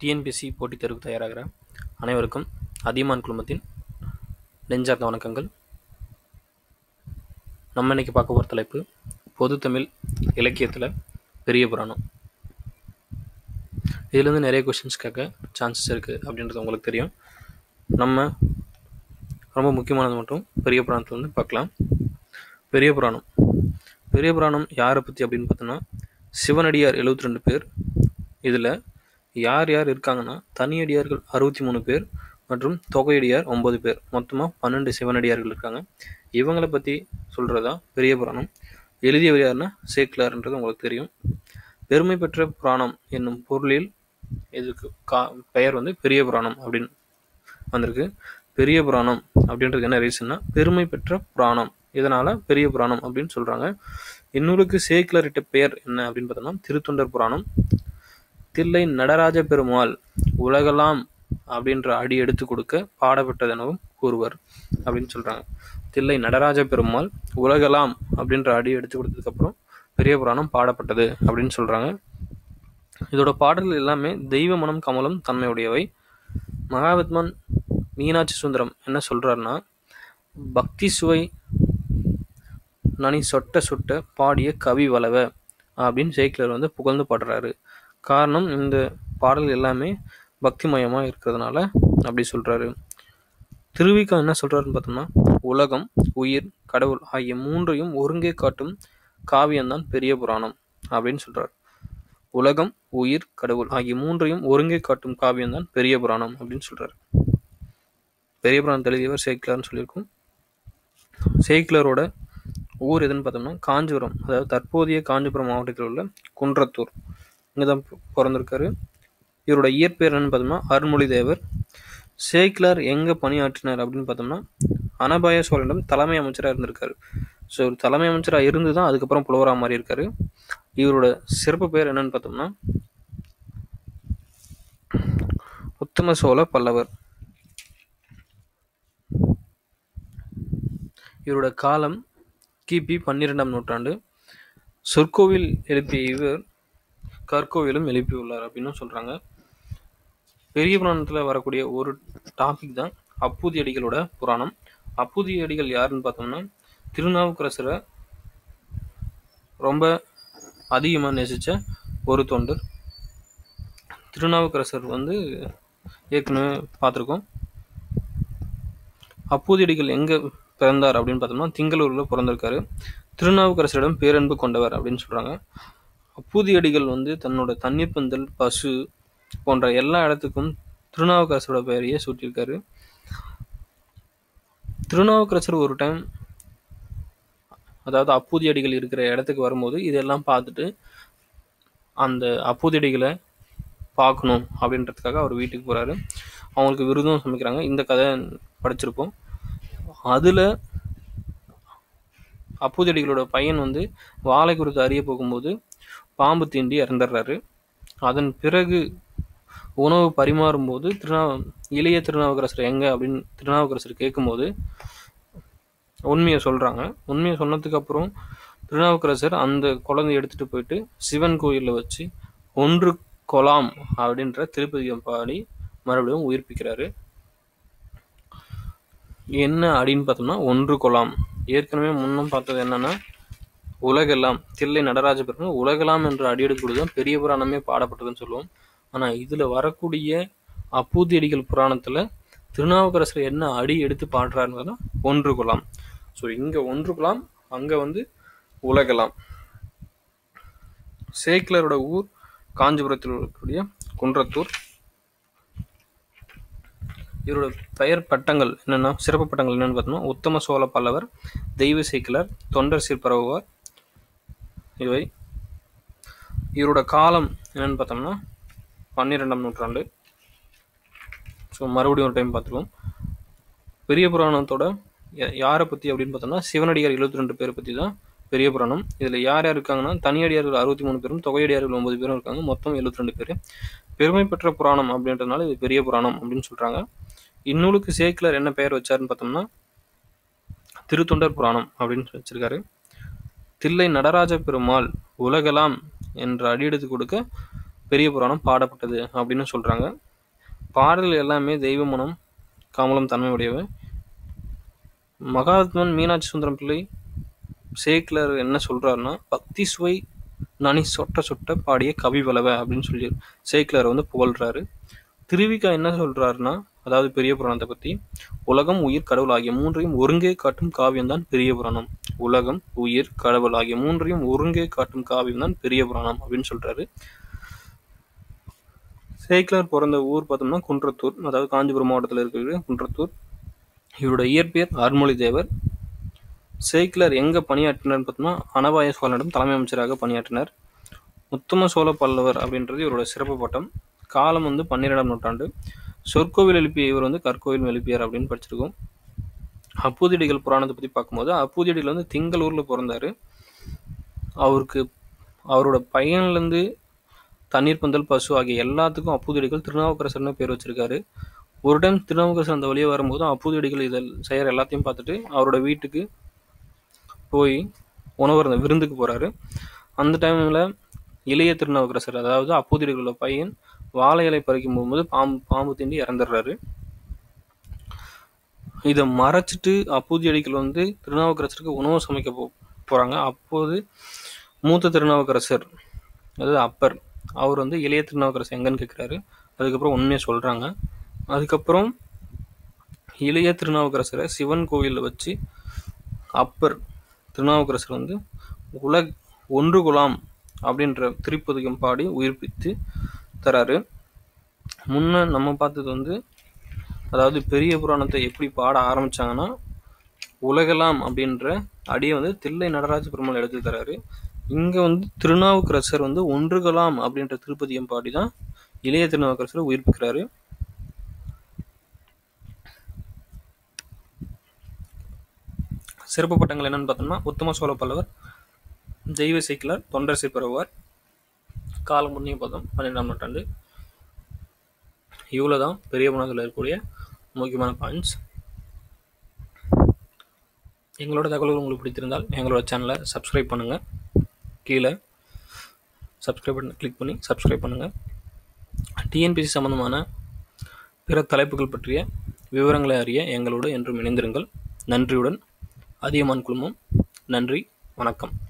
TNPSC போட்டித் தேர்வுக்கு தயாராகிற அனைவருக்கும் அதியமான் குழுமத்தின் நெஞ்சார்ந்த வணக்கங்கள் நம்ம இன்னைக்கு பார்க்க போகிற தலைப்பு பொது தமிழ் இலக்கியத்தில் பெரிய புராணம் இதுலேருந்து நிறைய கொஷின்ஸ் கேட்க சான்சஸ் இருக்குது அப்படின்றது உங்களுக்கு தெரியும் நம்ம ரொம்ப முக்கியமானது மட்டும் பெரிய புராணத்தில் வந்து பார்க்கலாம் பெரிய புராணம் பெரிய புராணம் யாரை பற்றி அப்படின்னு பார்த்தோன்னா சிவனடியார் எழுபத்தி ரெண்டு பேர் இதில் யார் யார் இருக்காங்கன்னா தனியடியார்கள் அறுபத்தி மூணு பேர் மற்றும் தொகையடியார் ஒன்பது பேர் மொத்தமாக பன்னெண்டு சிவனடியார்கள் இருக்காங்க இவங்களை பற்றி சொல்கிறதா பெரிய புராணம் எழுதியவர் யாருன்னா சேக்கிலார்ன்றது உங்களுக்கு தெரியும் பெருமை பெற்ற புராணம் என்னும் பொருளில் இதுக்கு கா பெயர் வந்து பெரிய புராணம் அப்படின்னு வந்திருக்கு பெரிய புராணம் அப்படின்றது என்ன ரீசன்னா பெருமை பெற்ற புராணம் இதனால பெரிய புராணம் அப்படின்னு சொல்றாங்க இன்னொருக்கு சேக்கிலரிட்ட பெயர் என்ன அப்படின்னு பார்த்தோம்னா திருத்தொண்டர் புராணம் தில்லை நடராஜ பெருமாள் உலகலாம் அப்படின்ற அடி எடுத்து கொடுக்க பாடப்பட்டதெனவும் கூறுவர் அப்படின்னு சொல்றாங்க தில்லை நடராஜ பெருமாள் உலகலாம் அப்படின்ற அடி எடுத்து கொடுத்ததுக்கப்புறம் பெரிய புராணம் பாடப்பட்டது அப்படின்னு சொல்றாங்க இதோட பாடல்கள் எல்லாமே தெய்வ மனம் கமலம் தன்மையுடையவை மகாவித்மன் மீனாட்சி சுந்தரம் என்ன சொல்றாருன்னா பக்தி சுவை நனி சொட்ட சுட்ட பாடிய கவி வளவ அப்படின்னு சேக்கிலர் வந்து புகழ்ந்து பாடுறாரு காரணம் இந்த பாடல் எல்லாமே பக்திமயமாக இருக்கிறதுனால அப்படி சொல்றாரு திருவிக்கா என்ன சொல்றாருன்னு பார்த்தோம்னா உலகம் உயிர் கடவுள் ஆகிய மூன்றையும் ஒருங்கே காட்டும் காவியம்தான் பெரிய புராணம் அப்படின்னு சொல்றாரு உலகம் உயிர் கடவுள் ஆகிய மூன்றையும் ஒருங்கே காட்டும் காவியம்தான் பெரிய புராணம் அப்படின்னு சொல்றாரு பெரிய புராணம் எழுதியவர் சேக்கிலார்னு சொல்லியிருக்கோம் சேக்கிலரோட ஊர் எதுன்னு பார்த்தோம்னா காஞ்சிபுரம் அதாவது தற்போதைய காஞ்சிபுரம் மாவட்டத்தில் உள்ள குன்றத்தூர் இங்கே தான் பிறந்திருக்காரு இவரோட இயற்பெயர் என்னன்னு பார்த்தோம்னா அருள்மொழி தேவர் சேக்கிலார் எங்கே பணியாற்றினார் அப்படின்னு பார்த்தோம்னா அனபாய சோழனிடம் தலைமை அமைச்சராக இருந்திருக்காரு ஸோ ஒரு தலைமை அமைச்சராக இருந்து தான் அதுக்கப்புறம் புலவராக மாறி இருக்காரு இவரோட சிறப்பு பேர் என்னன்னு பார்த்தோம்னா உத்தம சோழ பல்லவர் இவரோட காலம் கிபி பன்னிரெண்டாம் நூற்றாண்டு சொற்கோவில் எழுப்பிய இவர் கற்கோவிலும் எழுப்பியுள்ளார் அப்படின்னு சொல்கிறாங்க பெரிய புராணத்தில் வரக்கூடிய ஒரு டாபிக் தான் அப்பூதி அடிகளோட புராணம் அப்பூதி அடிகள் யாருன்னு பார்த்தோம்னா திருநாவுக்கரசரை ரொம்ப அதிகமாக நேசித்த ஒரு தொண்டர் திருநாவுக்கரசர் வந்து ஏற்கனவே பார்த்துருக்கோம் அப்பூதியடிகள் எங்கே பிறந்தார் அப்படின்னு பார்த்தோம்னா திங்களூரில் பிறந்திருக்காரு திருநாவுக்கரசரிடம் பேரன்பு கொண்டவர் அப்படின்னு சொல்கிறாங்க அப்பூதியடிகள் வந்து தன்னோட தண்ணீர் பந்தல் பசு போன்ற எல்லா இடத்துக்கும் திருநாவுக்கரசரோட பெயரையே சூட்டியிருக்காரு திருநாவுக்கரசர் ஒரு டைம் அதாவது அப்பூதியடிகள் இருக்கிற இடத்துக்கு வரும்போது இதெல்லாம் பார்த்துட்டு அந்த அப்பூதியடிகளை பார்க்கணும் அப்படின்றதுக்காக அவர் வீட்டுக்கு போகிறாரு அவங்களுக்கு விருதும் சமைக்கிறாங்க இந்த கதை படிச்சிருப்போம் அதில் அப்பூதடிகளோட பையன் வந்து வாழை குறித்து அறிய போகும்போது பாம்பு தீண்டி இறந்துடுறாரு அதன் பிறகு உணவு பரிமாறும்போது திருநா இளைய திருநாவுக்கரசர் எங்கே அப்படின்னு திருநாவுக்கரசர் கேட்கும்போது உண்மையை சொல்கிறாங்க உண்மையை சொன்னதுக்கு அப்புறம் திருநாவுக்கரசர் அந்த குழந்தைய எடுத்துகிட்டு போயிட்டு சிவன் கோயிலில் வச்சு ஒன்று கொலாம் அப்படின்ற திருப்பதிகம் பாடி மறுபடியும் உயிர்ப்பிக்கிறாரு என்ன அப்படின்னு பார்த்தோம்னா ஒன்று கொலாம் ஏற்கனவே முன்னும் பார்த்தது என்னன்னா உலகெல்லாம் தில்லை நடராஜ பெருமாள் உலகெல்லாம் என்ற அடியெடுக்கூட தான் பெரிய புராணமே பாடப்பட்டதுன்னு சொல்லுவோம் ஆனால் இதில் வரக்கூடிய அப்பூதியடிகள் புராணத்தில் திருநாவுக்கரசர் என்ன அடி எடுத்து பாடுறாருன்னா ஒன்று கொலாம் ஸோ இங்கே ஒன்று கொலாம் அங்கே வந்து உலகலாம் சேக்கிலரோட ஊர் காஞ்சிபுரத்தில் இருக்கக்கூடிய குன்றத்தூர் இவரோட பெயர் பட்டங்கள் என்னென்னா சிறப்பு பட்டங்கள் என்னென்னு பார்த்தோம்னா உத்தம சோழ பல்லவர் தெய்வ சேக்கிலர் தொண்டர் சீர்பரவுவார் இவை இவரோட காலம் என்னென்னு பார்த்தோம்னா பன்னிரெண்டாம் நூற்றாண்டு ஸோ மறுபடியும் ஒரு டைம் பார்த்துருவோம் பெரிய புராணத்தோட யாரை பற்றி அப்படின்னு பார்த்தோம்னா சிவனடியார் எழுபத்தி ரெண்டு பேரை பற்றி தான் பெரிய புராணம் இதில் யார் யார் இருக்காங்கன்னா தனியடியார்கள் அறுபத்தி மூணு பேரும் தொகையடியார்கள் ஒன்பது பேரும் இருக்காங்க மொத்தம் எழுபத்தி ரெண்டு பேர் பெருமை பெற்ற புராணம் அப்படின்றதுனால இது பெரிய புராணம் அப்படின்னு சொல்கிறாங்க இந்நூலுக்கு சேக்கிலர் என்ன பெயர் வச்சாருன்னு பார்த்தோம்னா திருத்தொண்டர் புராணம் அப்படின்னு வச்சிருக்காரு தில்லை நடராஜ பெருமாள் உலகலாம் என்ற அடியெடுத்து கொடுக்க பெரிய புராணம் பாடப்பட்டது அப்படின்னு சொல்கிறாங்க பாடல் எல்லாமே தெய்வ மனம் கமலம் தன்மையுடையவை மகாத்மன் மீனாட்சி சுந்தரம் பிள்ளை சேக்கிலர் என்ன சொல்கிறாருன்னா பக்தி சுவை நனி சொட்ட சொட்ட பாடிய கவி வளவ அப்படின்னு சொல்லி சேக்கிலர் வந்து புகழ்றாரு திருவிக்கா என்ன சொல்றாருன்னா அதாவது பெரிய புராணத்தை பற்றி உலகம் உயிர் கடவுள் ஆகிய மூன்றையும் ஒருங்கே காட்டும் காவியம் தான் பெரிய புராணம் உலகம் உயிர் கடவுள் ஆகிய மூன்றையும் ஒருங்கே காட்டும் காவியம் தான் பெரிய புராணம் அப்படின்னு சொல்றாரு சேக்கிலார் பிறந்த ஊர் பார்த்தோம்னா குன்றத்தூர் அதாவது காஞ்சிபுரம் மாவட்டத்தில் இருக்கிற குன்றத்தூர் இவரோட இயற்பெயர் அருள்மொழி தேவர் சேக்கிலார் எங்கே பணியாற்றினார்னு பார்த்தோம்னா அனபாய சோழனிடம் தலைமை அமைச்சராக பணியாற்றினார் உத்தம சோழ பல்லவர் அப்படின்றது இவரோட சிறப்பு பட்டம் காலம் வந்து பன்னிரெண்டாம் நூற்றாண்டு சொற்கோவில் எழுப்பிய இவர் வந்து கற்கோவில் எழுப்பியார் அப்படின்னு படிச்சிருக்கோம் அப்பூதியடிகள் புராணத்தை பற்றி பார்க்கும்போது அப்பூதியடிகள் வந்து திங்களூரில் பிறந்தார் அவருக்கு அவரோட பையன்லேருந்து தண்ணீர் பந்தல் பசு ஆகிய எல்லாத்துக்கும் அப்பூதியடிகள் திருநாவுக்கரசர்னு பேர் வச்சிருக்காரு ஒரு டைம் திருநாவுக்கரசர் அந்த வழியே வரும்போது அப்பூதியடிகள் இதில் செய்கிற எல்லாத்தையும் பார்த்துட்டு அவரோட வீட்டுக்கு போய் உணவு விருந்துக்கு போகிறாரு அந்த டைமில் இளைய திருநாவுக்கரசர் அதாவது அப்பூதியடிகளோட பையன் வாழை இலை பறிக்கும் போகும்போது பாம்பு பாம்பு தீண்டி இறந்துடுறாரு இதை மறைச்சிட்டு அப்பூதியடிகள் வந்து திருநாவுக்கரசருக்கு உணவு சமைக்க போ போகிறாங்க அப்போது மூத்த திருநாவுக்கரசர் அதாவது அப்பர் அவர் வந்து இளைய திருநாவுக்கரசர் எங்கன்னு கேட்குறாரு அதுக்கப்புறம் உண்மையை சொல்கிறாங்க அதுக்கப்புறம் இளைய திருநாவுக்கரசரை சிவன் கோவிலில் வச்சு அப்பர் திருநாவுக்கரசர் வந்து உலக் ஒன்று குலாம் அப்படின்ற திருப்பதிகம் பாடி உயிர்ப்பித்து தராரு முன்ன நம்ம பார்த்தது வந்து அதாவது பெரிய புராணத்தை எப்படி பாட ஆரம்பிச்சாங்கன்னா உலகலாம் அப்படின்ற அடியை வந்து தில்லை நடராஜ பெருமாள் எடுத்து தராரு இங்கே வந்து திருநாவுக்கரசர் வந்து ஒன்றுகலாம் அப்படின்ற திருப்பதியம் பாடி தான் இளைய திருநாவுக்கரசரை உயிர்ப்பிக்கிறாரு சிறப்பு பட்டங்கள் என்னன்னு பார்த்தோம்னா உத்தம சோழ பல்லவர் தெய்வ சைக்கிளர் தொண்டர் சிற்பரவர் காலம் முன்னிய பதம் பன்னிரெண்டாம் நூற்றாண்டு இவ்வளோ தான் பெரிய புராணத்தில் இருக்கக்கூடிய முக்கியமான பாயிண்ட்ஸ் எங்களோட தகவல்கள் உங்களுக்கு பிடித்திருந்தால் எங்களோட சேனலை சப்ஸ்கிரைப் பண்ணுங்கள் கீழே சப்ஸ்கிரைப் பண்ண கிளிக் பண்ணி சப்ஸ்கிரைப் பண்ணுங்கள் டிஎன்பிசி சம்மந்தமான பிற தலைப்புகள் பற்றிய விவரங்களை அறிய எங்களோடு என்றும் இணைந்திருங்கள் நன்றியுடன் அதியமான் குழுமம் நன்றி வணக்கம்